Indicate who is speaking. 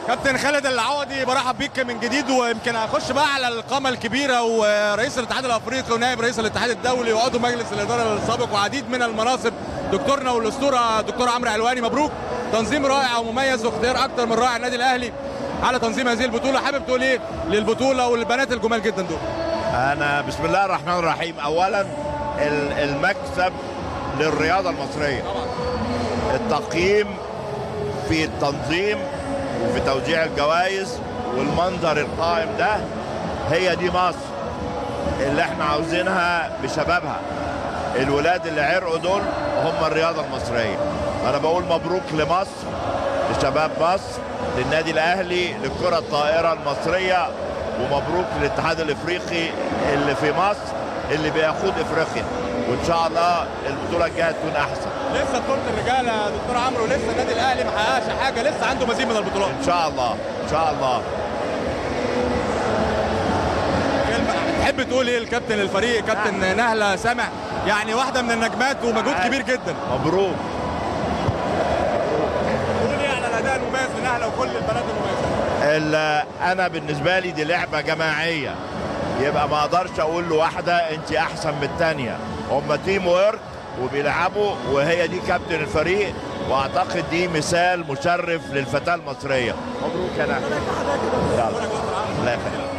Speaker 1: كابتن خالد العوضي برحب بيك من جديد ويمكن اخش بقى على القامه الكبيره ورئيس الاتحاد الافريقي ونائب رئيس الاتحاد الدولي وعضو مجلس الاداره السابق وعديد من المناصب دكتورنا والاسطوره دكتور عمرو علواني مبروك تنظيم رائع ومميز واختيار اكتر من رائع النادي الاهلي على تنظيم هذه البطوله حابب تقول ايه للبطوله وللبنات الجمال جدا دول
Speaker 2: انا بسم الله الرحمن الرحيم اولا ال- المكسب للرياضه المصريه التقييم في التنظيم وفي توزيع الجوائز والمنظر القائم ده هي دي مصر اللي احنا عاوزينها بشبابها الولاد اللي عرقوا دول هم الرياضه المصريه انا بقول مبروك لمصر لشباب مصر للنادي الاهلي للكره الطائره المصريه ومبروك للاتحاد الافريقي اللي في مصر اللي بياخد افريقيا وان شاء الله البطوله الجايه تكون احسن
Speaker 1: لسه بطوله الرجال يا دكتور عمرو لسه النادي الاهلي ما حققش حاجه لسه عنده مزيد من البطولات
Speaker 2: ان شاء الله ان شاء الله
Speaker 1: كلمة- تحب تقول ايه الكابتن الفريق كابتن نهله سامع يعني واحده من النجمات ومجهود كبير جدا
Speaker 2: مبروك
Speaker 1: قولوا لي على الاداء المميز لنهله وكل البنات المميزات
Speaker 2: ال- انا بالنسبه لي دي لعبه جماعيه يبقى ما اقدرش اقول لواحده انت احسن من الثانيه هم تيم وورك وبيلعبوا وهي دي كابتن الفريق واعتقد دي مثال مشرف للفتاه المصريه مبروك يا نهله يلا الله يخليك